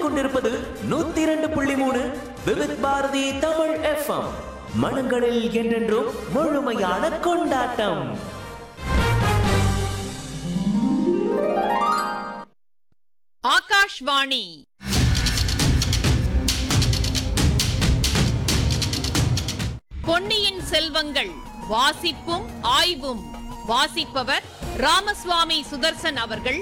கொண்டிருப்பது நூத்தி இரண்டு புள்ளி மூணு விவித் பாரதி தமிழ் எஃப்எம் மனங்களில் என்றென்றும் முழுமையான கொண்டாட்டம் ஆகாஷ்வாணி பொன்னியின் செல்வங்கள் வாசிப்பும் ஆய்வும் வாசிப்பவர் ராமசுவாமி சுதர்சன் அவர்கள்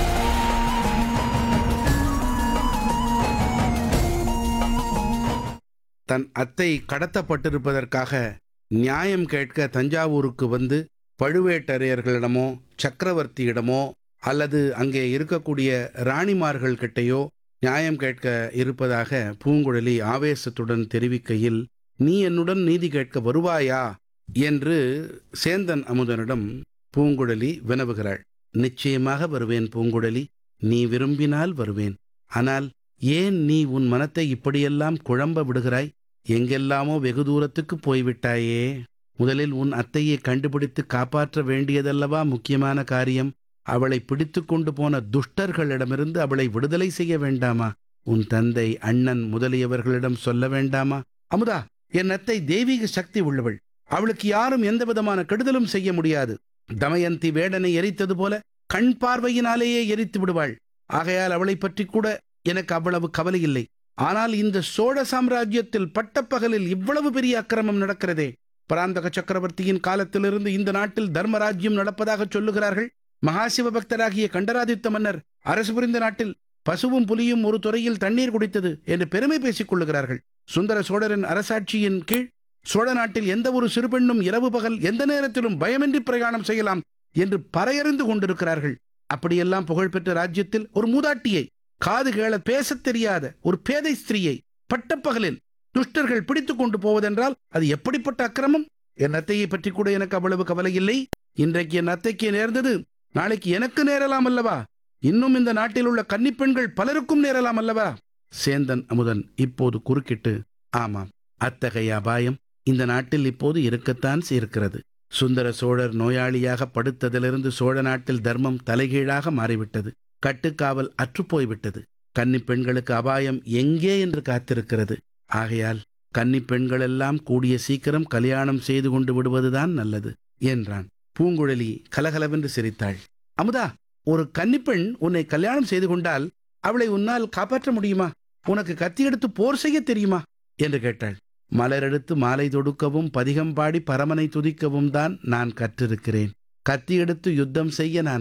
தன் அத்தை கடத்தப்பட்டிருப்பதற்காக நியாயம் கேட்க தஞ்சாவூருக்கு வந்து பழுவேட்டரையர்களிடமோ சக்கரவர்த்தியிடமோ அல்லது அங்கே இருக்கக்கூடிய ராணிமார்கள் கிட்டேயோ நியாயம் கேட்க இருப்பதாக பூங்குழலி ஆவேசத்துடன் தெரிவிக்கையில் நீ என்னுடன் நீதி கேட்க வருவாயா என்று சேந்தன் அமுதனிடம் பூங்குழலி வினவுகிறாள் நிச்சயமாக வருவேன் பூங்குழலி நீ விரும்பினால் வருவேன் ஆனால் ஏன் நீ உன் மனத்தை இப்படியெல்லாம் குழம்ப விடுகிறாய் எங்கெல்லாமோ வெகு தூரத்துக்கு போய்விட்டாயே முதலில் உன் அத்தையை கண்டுபிடித்து காப்பாற்ற வேண்டியதல்லவா முக்கியமான காரியம் அவளை பிடித்து கொண்டு போன துஷ்டர்களிடமிருந்து அவளை விடுதலை செய்ய வேண்டாமா உன் தந்தை அண்ணன் முதலியவர்களிடம் சொல்ல வேண்டாமா அமுதா என் அத்தை தெய்வீக சக்தி உள்ளவள் அவளுக்கு யாரும் எந்த விதமான கெடுதலும் செய்ய முடியாது தமயந்தி வேடனை எரித்தது போல கண் பார்வையினாலேயே எரித்து விடுவாள் ஆகையால் அவளைப் பற்றி கூட எனக்கு அவ்வளவு கவலை இல்லை ஆனால் இந்த சோழ சாம்ராஜ்யத்தில் பட்டப்பகலில் இவ்வளவு பெரிய அக்கிரமம் நடக்கிறதே பராந்தக சக்கரவர்த்தியின் காலத்திலிருந்து இந்த நாட்டில் தர்மராஜ்யம் நடப்பதாக சொல்லுகிறார்கள் மகாசிவ பக்தராகிய கண்டராதித்த மன்னர் அரசு புரிந்த நாட்டில் பசுவும் புலியும் ஒரு துறையில் தண்ணீர் குடித்தது என்று பெருமை பேசிக் கொள்ளுகிறார்கள் சுந்தர சோழரின் அரசாட்சியின் கீழ் சோழ நாட்டில் எந்த ஒரு சிறுபெண்ணும் இரவு பகல் எந்த நேரத்திலும் பயமின்றி பிரயாணம் செய்யலாம் என்று பறையறிந்து கொண்டிருக்கிறார்கள் அப்படியெல்லாம் புகழ்பெற்ற ராஜ்யத்தில் ஒரு மூதாட்டியை காது கேள பேசத் தெரியாத ஒரு பேதை ஸ்திரீயை பட்டப்பகலில் துஷ்டர்கள் பிடித்துக் கொண்டு போவதென்றால் அது எப்படிப்பட்ட அக்கிரமம் என் அத்தையை பற்றி கூட எனக்கு அவ்வளவு கவலை இல்லை இன்றைக்கு என் அத்தைக்கு நேர்ந்தது நாளைக்கு எனக்கு நேரலாம் அல்லவா இன்னும் இந்த நாட்டில் உள்ள கன்னிப்பெண்கள் பலருக்கும் நேரலாம் அல்லவா சேந்தன் அமுதன் இப்போது குறுக்கிட்டு ஆமாம் அத்தகைய அபாயம் இந்த நாட்டில் இப்போது இருக்கத்தான் இருக்கிறது சுந்தர சோழர் நோயாளியாக படுத்ததிலிருந்து சோழ நாட்டில் தர்மம் தலைகீழாக மாறிவிட்டது கட்டுக்காவல் அற்றுப்போய்விட்டது கன்னி பெண்களுக்கு அபாயம் எங்கே என்று காத்திருக்கிறது ஆகையால் கன்னி பெண்களெல்லாம் கூடிய சீக்கிரம் கல்யாணம் செய்து கொண்டு விடுவதுதான் நல்லது என்றான் பூங்குழலி கலகலவென்று சிரித்தாள் அமுதா ஒரு கன்னிப்பெண் உன்னை கல்யாணம் செய்து கொண்டால் அவளை உன்னால் காப்பாற்ற முடியுமா உனக்கு கத்தி எடுத்து போர் செய்ய தெரியுமா என்று கேட்டாள் மலரெடுத்து மாலை தொடுக்கவும் பதிகம் பாடி பரமனை துதிக்கவும் தான் நான் கற்றிருக்கிறேன் கத்தி எடுத்து யுத்தம் செய்ய நான்